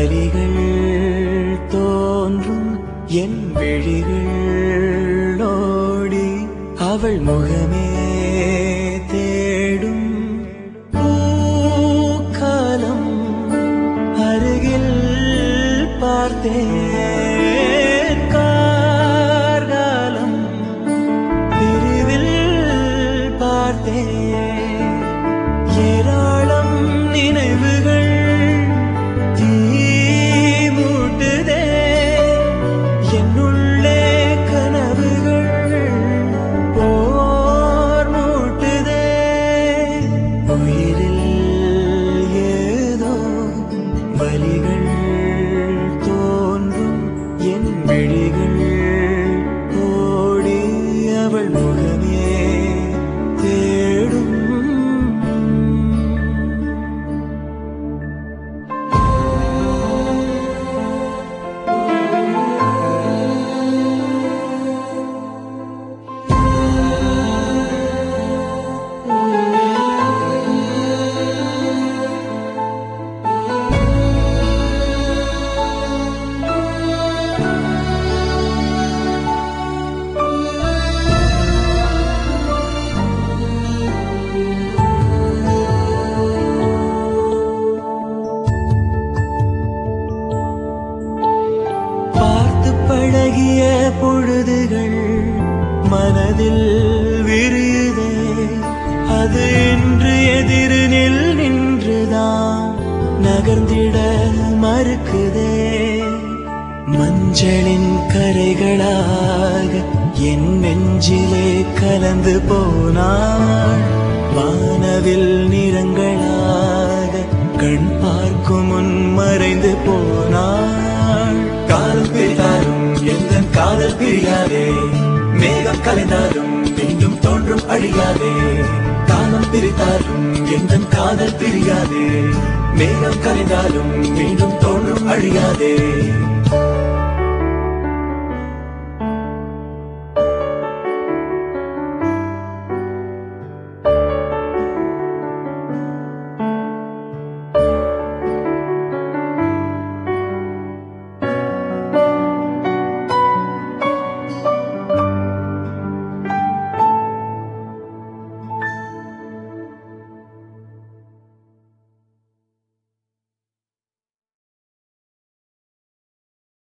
வரிகள் தோன்றும் என் விழிகள் ஓடி அவள் முகமே தேடும் பூக்காலம் அருகில் பார்த்தேன் கார்காலம் பிரிவில் பார்த்தேன் ஏராளம் நினைவுகள் தீமூட்டுதே என்னுள்ளே கனவுகள் போர் மூட்டுதே உயிரில் ஏதோ வலிகள் தோன்றும் என் விழிகள் ஓடி அவள் முகமே தேடும் பார்த்து பழகிய பொழுதுகள் மனதில் விரியுதே அது இன்று எதிரினில் நின்றுதான் நகர்ந்திட மறுக்குதே மஞ்சளின் கரைகளாக என் நெஞ்சிலே கலந்து போனாள் வானவில் நிறங்களாக கண் பார்க்கும் முன் மறைந்து போனாள் காலம் பிரித்தாலும் எந்த காதல் பிரியாதே மேகம் கலைந்தாலும் மீண்டும் தோன்றும் அழியாதே காலம் பிரித்தாலும் எந்த காதல் பிரியாதே மேகம் கலைந்தாலும் மீண்டும் தோன்றும்